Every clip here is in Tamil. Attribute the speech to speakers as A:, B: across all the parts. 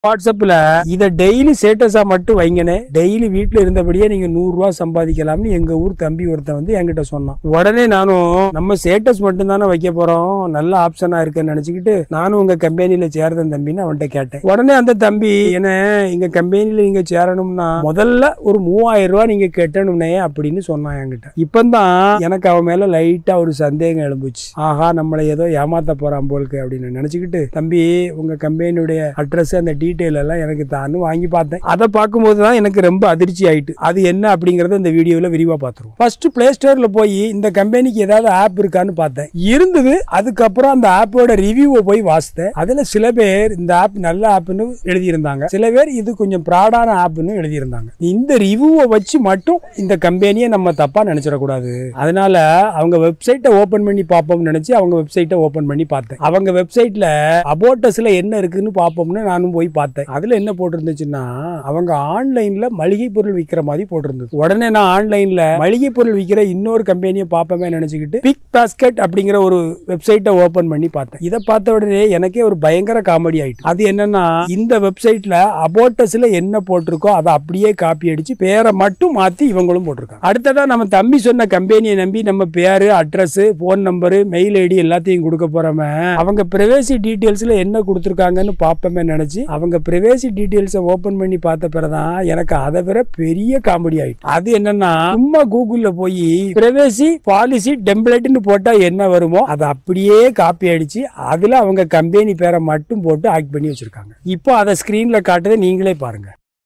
A: வாட்ஸ்அப்ல இத டெய்லி ஸ்டேட்டஸா மட்டும் வைங்கனே டெய்லி வீட்ல இருந்தபடியே நீங்க நூறு ரூபாய் சம்பாதிக்கலாம்னு எங்க ஊர் தம்பி ஒருத்தன் வந்து என்கிட்ட சொன்னான் உடனே நானும் நம்ம ஸ்டேட்டஸ் மட்டும் தானே வைக்க போறோம் நல்ல ஆப்ஷனா இருக்குன்னு நினைச்சுக்கிட்டு நானும் உங்க கம்பெனில சேரதன் தம்பின்னு அவன்கிட்ட கேட்டேன் உடனே அந்த தம்பி என்ன எங்க கம்பெனில நீங்க சேரணும்னா முதல்ல ஒரு மூவாயிரம் ரூபாய் நீங்க கட்டணும்னே அப்படின்னு சொன்னான் என்கிட்ட இப்பந்தான் எனக்கு அவன் மேல லைட்டா ஒரு சந்தேகம் எழும்புச்சு ஆஹா நம்மளை ஏதோ ஏமாத்த போறான் போலுக்கு அப்படின்னு நினைச்சுக்கிட்டு தம்பி உங்க கம்பெனியுடைய அட்ரஸ் அந்த டீட்டெயில் எல்லாம் எனக்கு தான் வாங்கி பார்த்தேன் அதை பார்க்கும்போது தான் எனக்கு ரொம்ப அதிர்ச்சி ஆயிட்டு அது என்ன அப்படிங்கறத இந்த வீடியோல விரிவா பார்த்துருவோம் ஃபர்ஸ்ட் பிளே ஸ்டோர்ல போய் இந்த கம்பெனிக்கு ஏதாவது ஆப் இருக்கான்னு பார்த்தேன் இருந்தது அதுக்கப்புறம் அந்த ஆப்போட ரிவ்யூவை போய் வாசித்தேன் அதுல சில பேர் இந்த ஆப் நல்ல ஆப்னு எழுதியிருந்தாங்க சில பேர் இது கொஞ்சம் ப்ராடான ஆப்னு எழுதியிருந்தாங்க இந்த ரிவ்யூவை வச்சு மட்டும் இந்த கம்பெனியை நம்ம தப்பா நினைச்சிடக்கூடாது அதனால அவங்க வெப்சைட்டை ஓபன் பண்ணி பார்ப்போம்னு நினைச்சு அவங்க வெப்சைட்டை ஓபன் பண்ணி பார்த்தேன் அவங்க வெப்சைட்ல அபோட்டஸ்ல என்ன இருக்குன்னு பார்ப்போம்னு நானும் போய் பார்த்தேன் அதுல என்ன போட்டிருந்துச்சுன்னா அவங்க ஆன்லைன்ல மளிகை பொருள் விற்கிற மாதிரி போட்டிருந்தது உடனே நான் ஆன்லைன்ல மளிகை பொருள் விற்கிற இன்னொரு கம்பெனியை பார்ப்போமே நினைச்சுக்கிட்டு பிக் பாஸ்கெட் அப்படிங்கிற ஒரு வெப்சைட்டை ஓபன் பண்ணி பார்த்தேன் இதை பார்த்த உடனே எனக்கே ஒரு பயங்கர காமெடி ஆயிட்டு அது என்னன்னா இந்த வெப்சைட்ல அபோட்டஸ்ல என்ன போட்டிருக்கோ அதை அப்படியே காப்பி அடிச்சு பேரை மட்டும் மாத்தி இவங்களும் போட்டிருக்காங்க அடுத்ததா நம்ம தம்பி சொன்ன கம்பெனியை நம்பி நம்ம பேரு address phone number mail ID எல்லாத்தையும் கொடுக்க போறோமே அவங்க பிரைவேசி டீட்டெயில்ஸ்ல என்ன கொடுத்துருக்காங்கன்னு பார்ப்போமே நினைச்சு அவங்க பிரைவேசி டீட்டெயில்ஸை ஓபன் பண்ணி பார்த்த பிறதான் எனக்கு அதை விட பெரிய காமெடி ஆயிட்டு அது என்னன்னா சும்மா கூகுள்ல போய் பிரைவேசி பாலிசி டெம்ப்ளேட்னு போட்டா என்ன வருமோ அதை அப்படியே காப்பி அடிச்சு அதுல அவங்க கம்பெனி பேரை மட்டும் போட்டு ஆக்ட் பண்ணி வச்சிருக்காங்க இப்போ அதை ஸ்கிரீன்ல காட்டுறதை நீங்களே பாருங்க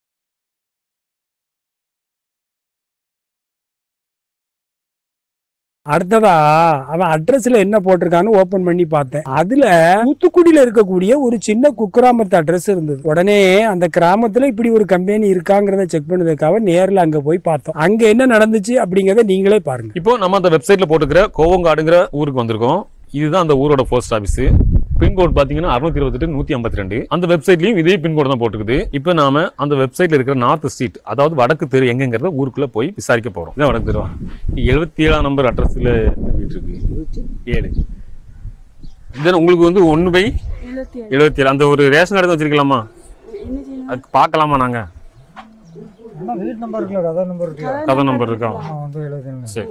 A: அடுத்ததா அவன் அட்ரஸ்ல என்ன போட்டிருக்கான்னு ஓபன் பண்ணி பார்த்தேன் அதுல தூத்துக்குடியில இருக்கக்கூடிய ஒரு சின்ன குக்கிராமத்து அட்ரஸ் இருந்தது உடனே அந்த கிராமத்துல இப்படி ஒரு கம்பெனி இருக்காங்கிறத செக் பண்ணதுக்காக நேர்ல அங்க போய் பார்த்தோம் அங்க என்ன நடந்துச்சு அப்படிங்கறத நீங்களே பாருங்க
B: இப்போ நம்ம அந்த வெப்சைட்ல போட்டுக்கிற கோவங்காடுங்கிற ஊருக்கு வந்திருக்கோம் இதுதான் அந்த ஊரோட போஸ்ட் ஆபீஸ் பின்கோட் பாத்தீங்கன்னா அறுநூத்தி இருபத்தெட்டு நூத்தி ஐம்பத்தி ரெண்டு அந்த வெப்சைட்லயும் இதே பின்கோட் தான் போட்டுக்குது இப்போ நாம அந்த வெப்சைட்ல இருக்கிற நார்த் ஸ்ட்ரீட் அதாவது வடக்கு தெரு எங்கங்கிறத ஊருக்குள்ள போய் விசாரிக்க போறோம் இதான் வடக்கு தெருவா எழுபத்தி ஏழாம் நம்பர் அட்ரஸ்ல வீட்டு இருக்கு ஏழு தென் உங்களுக்கு வந்து ஒன்னு பை எழுபத்தி ஏழு அந்த ஒரு ரேஷன் கார்டு வச்சிருக்கலாமா அது பார்க்கலாமா நாங்க
C: அண்ணா வீட்டு நம்பர் இருக்குல்ல கதை நம்பர் இருக்குல்ல
B: கதை நம்பர் இருக்கா
C: ஆ வந்து எழுபத்தி
B: சரி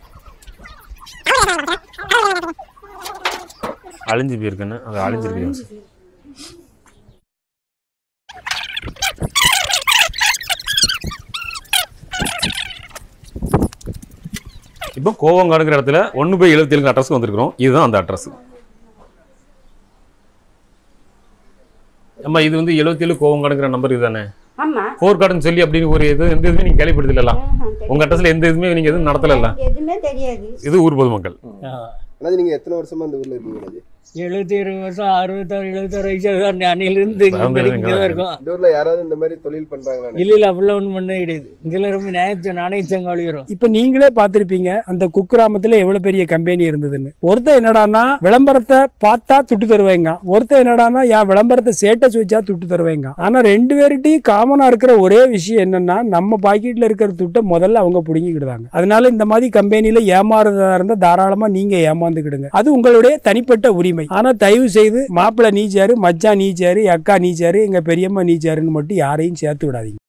B: அழிஞ்சு போயிருக்குன்னு அது அழிஞ்சிருக்கு இப்போ கோவங்காடுங்கிற இடத்துல ஒன்று பை எழுபத்தி ஏழு அட்ரஸ்க்கு வந்திருக்கிறோம் இதுதான் அந்த அட்ரஸ் அம்மா இது வந்து எழுபத்தி ஏழு கோவங்காடுங்கிற நம்பர் இதுதானே
D: ஆமா
B: ஃபோர் கார்டுன்னு சொல்லி அப்படின்னு ஒரு இது எந்த இதுவுமே நீங்க கேள்விப்படுத்தலாம் உங்க அட்ரஸ்ல எந்த இதுவுமே நீங்க எதுவும் நடத்தல
D: எனக்கு எதுவுமே தெரியாது
B: இது ஊர் பொதுமக்கள்
E: அண்ணாஜி நீங்க எத்தனை வருஷமா இந்த ஊர்ல இருக்கீங்க அண்ணாஜி
F: எழுபத்தி ஏழு வருஷம் அறுபத்தாறு எழுபத்தாறு வயசு தான் அன்னையிலிருந்து இங்க
B: வந்து
F: வரைக்கும் இங்கே தான் இருக்கோம்
E: இந்த ஊர்ல யாராவது இந்த மாதிரி தொழில் பண்றாங்களா
F: இல்லை இல்லை அப்படிலாம் ஒன்றும் பண்ணவே கிடையாது இதில் ரொம்ப நியாயத்தை நாணயத்தங்க வழிகிறோம்
A: இப்ப நீங்களே பார்த்திருப்பீங்க அந்த குக்கிராமத்துல எவ்வளவு பெரிய கம்பெனி இருந்ததுன்னு ஒருத்தன் என்னடான்னா விளம்பரத்தை பார்த்தா துட்டு தருவாங்க ஒருத்தன் என்னடான்னா என் விளம்பரத்தை சேட்டஸ் வச்சா துட்டு தருவாங்க ஆனா ரெண்டு பேர்கிட்டயும் காமனா இருக்கிற ஒரே விஷயம் என்னன்னா நம்ம பாக்கெட்ல இருக்கிற துட்டை முதல்ல அவங்க புடுங்கிக்கிடுதாங்க அதனால இந்த மாதிரி கம்பெனில ஏமாறுறதா இருந்தா தாராளமா நீங்க ஏமாந்துக்கிடுங்க அது உங்களுடைய தனிப்பட்ட உரிமை ஆனா தயவு செய்து மாப்பிள்ளை நீச்சாரு மச்சான் நீச்சாரு அக்கா நீச்சாரு எங்க பெரியம்மா நீச்சாருன்னு மட்டும் யாரையும் சேர்த்து விடாதீங்க